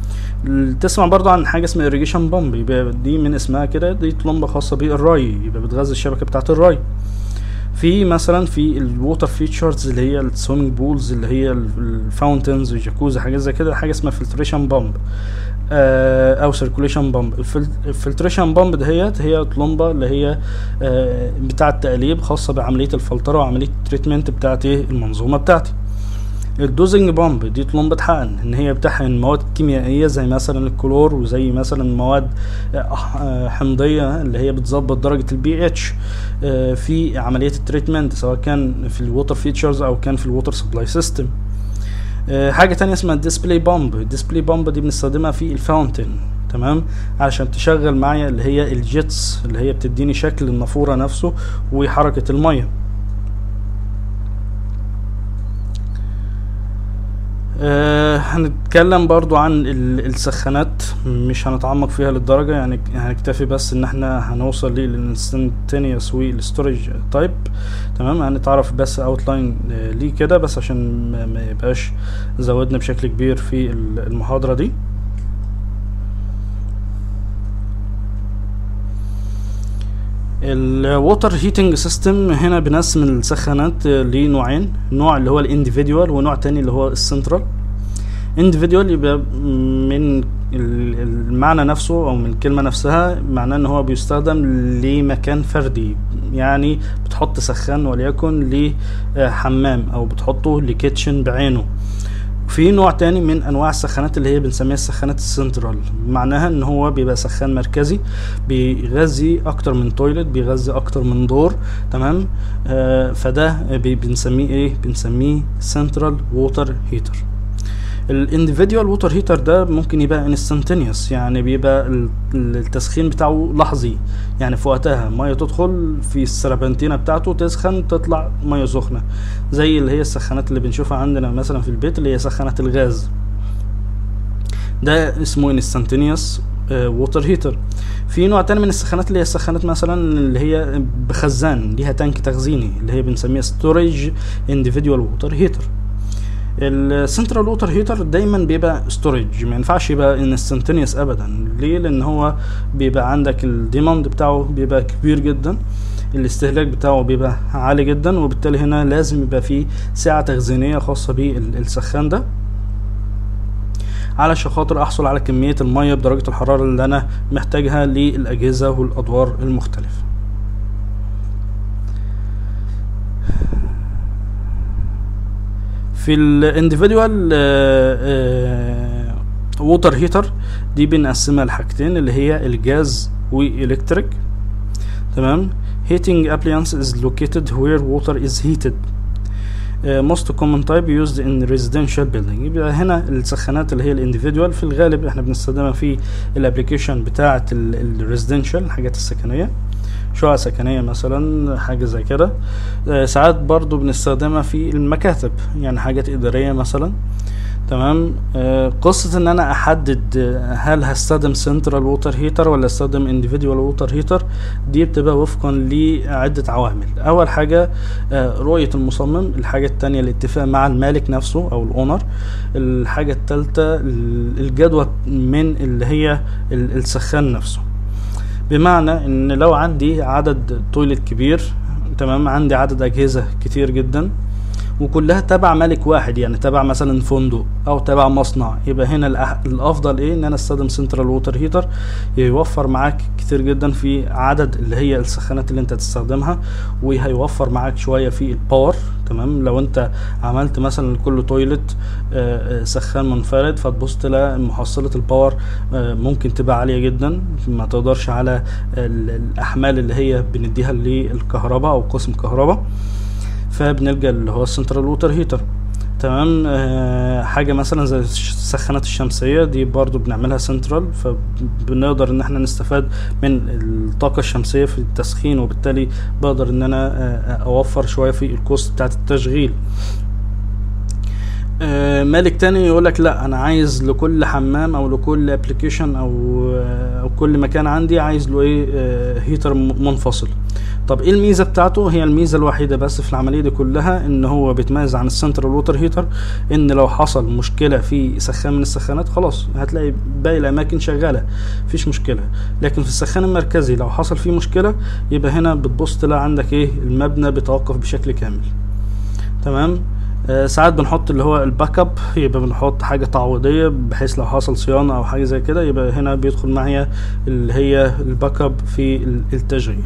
تسمع برضو عن حاجة اسمها irrigation بامب يبقى دي من اسمها كده دي طلمبة خاصة بالري يبقى بتغذي الشبكة بتاعة الري في مثلا في الووتر فيتشرز اللي هي السويمنج بولز اللي هي الفاونتنز الجاكوزي حاجات زي كده حاجه اسمها فلتريشن بامب او سيركوليشن بامب الفلتريشن بامب دهيت هي طلمبه اللي هي آه بتاعه تقليب خاصه بعمليه الفلتره وعمليه التريتمنت بتاعه المنظومه بتاعتي الدوزنج بامب دي طلمبة حقن ان هي بتحقن مواد كيميائية زي مثلا الكلور وزي مثلا مواد آه، حمضية اللي هي بتظبط درجة البي اتش في عملية التريتمنت سواء كان في الووتر فيتشرز او كان في الووتر سبلاي سيستم حاجة تانية اسمها الديسبلاي بامب الديسبلاي بامب دي بنستخدمها في الفاونتن تمام علشان تشغل معايا اللي هي الجيتس اللي هي بتديني شكل النافورة نفسه وحركة المية أه هنتكلم برضو عن ال- السخانات مش هنتعمق فيها للدرجة يعني هنكتفي بس ان احنا هنوصل للانستنتينيوس والستورج تايب تمام هنتعرف بس اوتلاين ليه كده بس عشان ما- ما يبقاش زودنا بشكل كبير في ال- المحاضرة دي الووتر هيتنج سيستم هنا بنقسم السخانات لنوعين نوع اللي هو الانديفيديوال ونوع تاني اللي هو السنترال انديفيديوال يبقى من ال- المعنى نفسه او من الكلمه نفسها معناه ان هو بيستخدم لمكان فردي يعني بتحط سخان وليكن لحمام او بتحطه لكيتشن بعينه في نوع تاني من انواع السخانات اللي هي بنسميها السخانات السنترال معناها ان هو بيبقى سخان مركزي بيغذي اكتر من تويلت بيغذي اكتر من دور تمام آه فده بي- بنسميه ايه بنسميه سنترال ووتر هيتر الانديفيديوال ووتر هيتر ده ممكن يبقى انستنتينيوس يعني بيبقى ال- التسخين بتاعه لحظي يعني في وقتها ميه تدخل في السربنتينه بتاعته تسخن تطلع ميه سخنه زي اللي هي السخانات اللي بنشوفها عندنا مثلا في البيت اللي هي سخانات الغاز ده اسمه انستنتينيوس ووتر هيتر في نوع تاني من السخانات اللي هي السخانات مثلا اللي هي بخزان ليها تانك تخزيني اللي هي بنسميها ستورج انديفيديوال ووتر هيتر السنترال ووتر هيتر دايما بيبقى ستورج ما ينفعش يبقى انستنتينيوس ابدا ليه لان هو بيبقى عندك الديماند بتاعه بيبقى كبير جدا الاستهلاك بتاعه بيبقى عالي جدا وبالتالي هنا لازم يبقى فيه سعة تخزينية خاصة بالسخان ده علشان خاطر احصل على كمية المية بدرجة الحرارة اللي انا محتاجها للاجهزة والادوار المختلفة في الانديفيدوال ووتر هيتر دي بنقسمها لحاجتين اللي هي الجاز والكتريك تمام heating appliance is located where water is heated uh, most common type used in residential building يبقى هنا السخانات اللي هي الانديفيدوال في الغالب احنا بنستخدمها في الابليكيشن بتاعه الريزيدنشال الحاجات السكنيه شقق سكنيه مثلا حاجه زي كده آه، ساعات برضو بنستخدمها في المكاتب يعني حاجات اداريه مثلا تمام آه، قصة ان انا احدد آه، هل هستخدم سنترال ووتر هيتر ولا استخدم انديفيدوال ووتر هيتر دي بتبقى وفقا لعدة عوامل اول حاجة آه، رؤية المصمم الحاجة التانية الاتفاق مع المالك نفسه او الاونر الحاجة التالتة ال- الجدوى من اللي هي ال- السخان نفسه بمعنى ان لو عندي عدد تويلت كبير تمام عندي عدد اجهزة كتير جدا وكلها تبع مالك واحد يعني تبع مثلا فندق او تبع مصنع يبقى هنا الأح- الافضل ايه ان انا استخدم سنترال ووتر هيتر يوفر معاك كتير جدا في عدد اللي هي السخانات اللي انت تستخدمها وهيوفر معاك شويه في الباور تمام لو انت عملت مثلا لكل تويلت آه، آه، سخان منفرد فتبص تلاقي محصله الباور آه، ممكن تبقى عاليه جدا ما تقدرش على ال- الاحمال اللي هي بنديها للكهرباء او قسم كهرباء فبنلجا اللي هو السنترال ووتر هيتر تمام آه حاجه مثلا زي الش- السخانات الشمسيه دي برضو بنعملها سنترال فبنقدر ان احنا نستفاد من الطاقه الشمسيه في التسخين وبالتالي بقدر ان انا آه اوفر شويه في الكوست بتاعه التشغيل آه، مالك تاني يقول لك لا انا عايز لكل حمام او لكل ابلكيشن او آه، او كل مكان عندي عايز له ايه آه، هيتر م- منفصل طب ايه الميزه بتاعته هي الميزه الوحيده بس في العمليه دي كلها ان هو بيتميز عن السنترال ووتر هيتر ان لو حصل مشكله في سخان من السخانات خلاص هتلاقي باقي الاماكن شغاله مفيش مشكله لكن في السخان المركزي لو حصل فيه مشكله يبقى هنا بتبص تلاقي عندك ايه المبنى بيتوقف بشكل كامل تمام آه، ساعات بنحط اللي هو الباك اب يبقى بنحط حاجه تعويضيه بحيث لو حصل صيانه او حاجه زي كده يبقى هنا بيدخل معايا اللي هي الباك اب في ال- التشغيل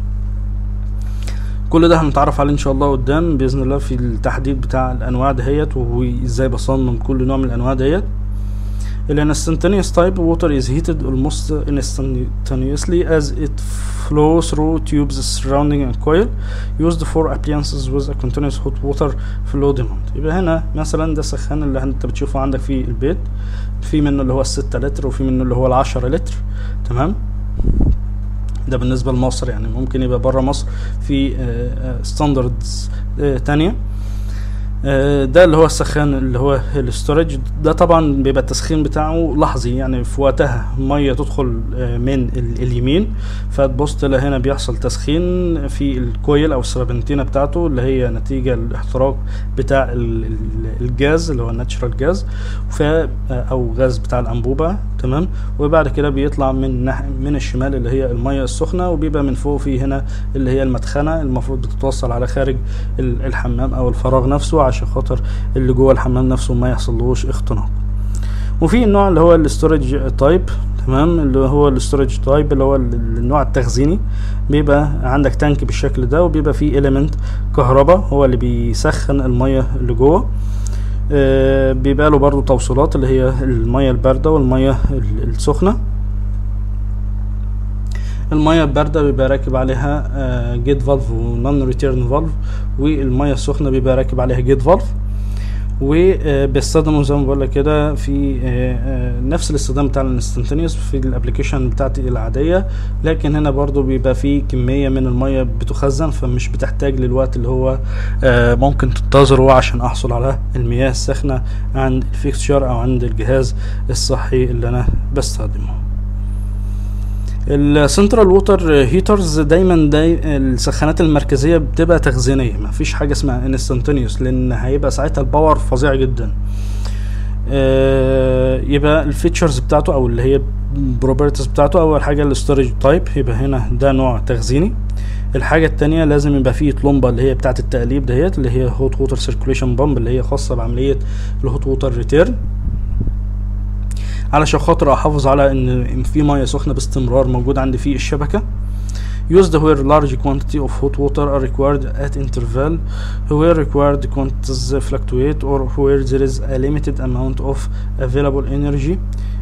كل ده هنتعرف عليه ان شاء الله قدام باذن الله في التحديد بتاع الانواع دهيت وازاي بصمم كل نوع من الانواع ديت ال instantaneous type water is heated almost instantaneously as it flows through tubes surrounding a coil used for appliances with a continuous hot water flow demand يبقى هنا مثلا ده السخان اللي انت بتشوفه عندك في البيت في منه اللي هو الستة لتر وفي منه اللي هو العشرة لتر تمام ده بالنسبة لمصر يعني ممكن يبقى بره مصر في ستاندردز تانية آه، ده اللي هو السخان اللي هو الاستورج ده طبعا بيبقى التسخين بتاعه لحظي يعني في وقتها ميه تدخل آه، من ال- اليمين فتبص تلاقي هنا بيحصل تسخين في الكويل او السربنتينه بتاعته اللي هي نتيجه الاحتراق بتاع ال- ال- الجاز اللي هو الناتشرال جاز ف آه، او غاز بتاع الانبوبه تمام وبعد كده بيطلع من نح- من الشمال اللي هي الميه السخنه وبيبقى من فوق في هنا اللي هي المدخنه المفروض بتتوصل على خارج ال- الحمام او الفراغ نفسه عشان خاطر اللي جوه الحمام نفسه ما يحصلوش اختناق وفي النوع اللي هو الاستورج تايب تمام اللي هو الاستورج تايب اللي هو ال- النوع التخزيني بيبقى عندك تانك بالشكل ده وبيبقى فيه اليمنت كهرباء هو اللي بيسخن الميه اللي جوه آه، بيبقى له برضو توصيلات اللي هي الميه البارده والميه ال- السخنه الميه البارده بيبقى راكب عليها جيت فالف ونون ريتيرن فالف والميه السخنه بيبقى راكب عليها جيت فالف وبيستخدموا زي ما بقول لك كده في آه، آه، نفس الاستخدام بتاع الانستنتينيوس في الابلكيشن بتاعتي العاديه لكن هنا برضو بيبقى في كميه من الميه بتخزن فمش بتحتاج للوقت اللي هو آه، ممكن تنتظره عشان احصل على المياه الساخنه عند الفيكتشر او عند الجهاز الصحي اللي انا بستخدمه السنترال ووتر هيترز دايما داي السخانات المركزيه بتبقى تخزينيه مفيش حاجه اسمها انستنتينيوس لان هيبقى ساعتها الباور فظيع جدا آه، يبقى الفيتشرز بتاعته او اللي هي بروبرتيز بتاعته اول حاجه الاستورج تايب يبقى هنا ده نوع تخزيني الحاجة التانية لازم يبقى فيه طلمبة اللي هي بتاعة التقليب دهيت اللي هي هوت ووتر سيركوليشن بامب اللي هي خاصة بعملية الهوت ووتر ريتيرن علشان خاطر احافظ على ان في ميه سخنه باستمرار موجود عندي في الشبكه used where large quantity of hot water are required at interval where required quantities fluctuate or where there is a limited amount of available energy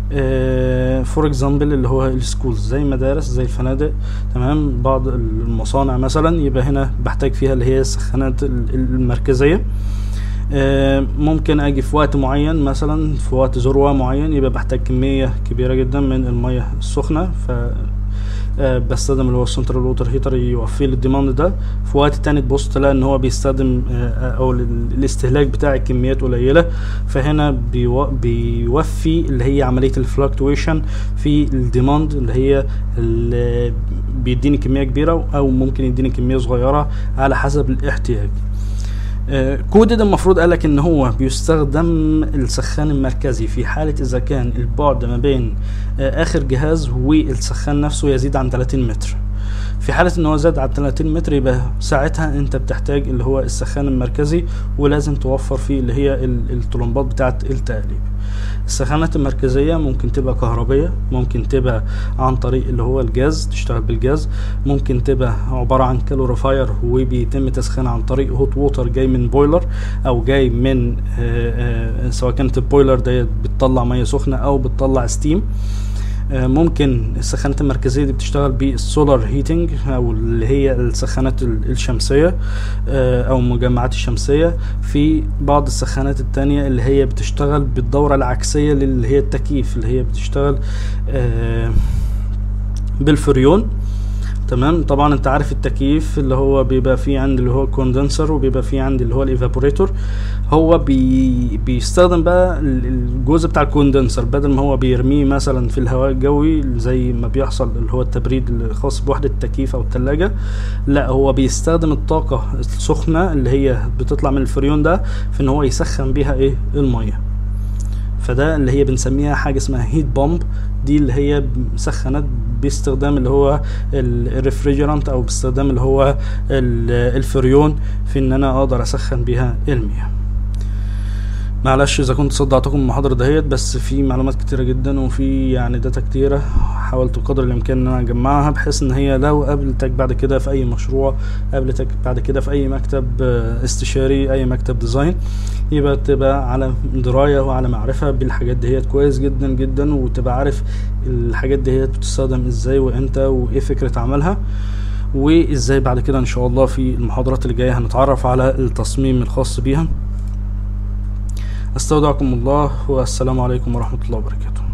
فور اكزامبل اللي هو السكولز زي مدارس زي الفنادق تمام بعض المصانع مثلا يبقى هنا بحتاج فيها اللي هي السخانات المركزيه آه، ممكن اجي في وقت معين مثلا في وقت ذروه معين يبقى بحتاج كميه كبيره جدا من الميه السخنه ف آه، بستخدم اللي هو السنترال ووتر هيتر يوفي لي الديماند ده في وقت تاني تبص تلاقي ان هو بيستخدم آه، او ال- الاستهلاك بتاعي كميات قليله فهنا بيو- بيوفي اللي هي عمليه الفلكتويشن في الديماند اللي هي اللي بيديني كميه كبيره او ممكن يديني كميه صغيره على حسب الاحتياج آه، كودد المفروض قالك ان هو بيستخدم السخان المركزي في حالة اذا كان البعد ما بين آه، اخر جهاز والسخان نفسه يزيد عن 30 متر في حالة ان هو زاد عن 30 متر يبقى ساعتها انت بتحتاج اللي هو السخان المركزي ولازم توفر فيه اللي هي ال- الطلمبات بتاعة التقليب السخانات المركزية ممكن تبقى كهربية ممكن تبقى عن طريق اللي هو الجاز تشتغل بالجاز ممكن تبقى عبارة عن كالوريفاير وبيتم تسخينها عن طريق هوت ووتر جاي من بويلر او جاي من آه، آه، سواء كانت البويلر ديت بتطلع مية سخنة او بتطلع ستيم آه، ممكن السخانات المركزية دي بتشتغل بالسولار هيتنج او اللي هي السخانات ال- الشمسية آه، او المجمعات الشمسية في بعض السخانات التانية اللي هي بتشتغل بالدورة العكسية اللي هي التكييف اللي هي بتشتغل آه، بالفريون تمام طبعا انت عارف التكييف اللي هو بيبقى فيه عندي اللي هو كوندنسر وبيبقى فيه عندي اللي هو الايفابوريتور هو بي بيستخدم بقى ال- الجزء بتاع الكوندنسر بدل ما هو بيرميه مثلا في الهواء الجوي زي ما بيحصل اللي هو التبريد الخاص بوحدة التكييف او التلاجة لا هو بيستخدم الطاقة السخنة اللي هي بتطلع من الفريون ده في ان هو يسخن بيها ايه المية فده اللي هي بنسميها حاجه اسمها هيت بامب دي اللي هي مسخنات باستخدام اللي هو الريفريجرانت او باستخدام اللي هو ال- الفريون في ان انا اقدر اسخن بيها المياه معلش اذا كنت صدعتكم المحاضره دهيت بس في معلومات كتيره جدا وفي يعني داتا كتيره حاولت قدر الامكان ان انا اجمعها بحيث ان هي لو قابلتك بعد كده في اي مشروع قابلتك بعد كده في اي مكتب آه، استشاري اي مكتب ديزاين يبقى تبقى على درايه وعلى معرفه بالحاجات دهيت كويس جدا جدا وتبقى عارف الحاجات دهيت بتستخدم ازاي وامتى وايه فكره عملها وازاي بعد كده ان شاء الله في المحاضرات اللي جايه هنتعرف على التصميم الخاص بيها استودعكم الله والسلام عليكم ورحمه الله وبركاته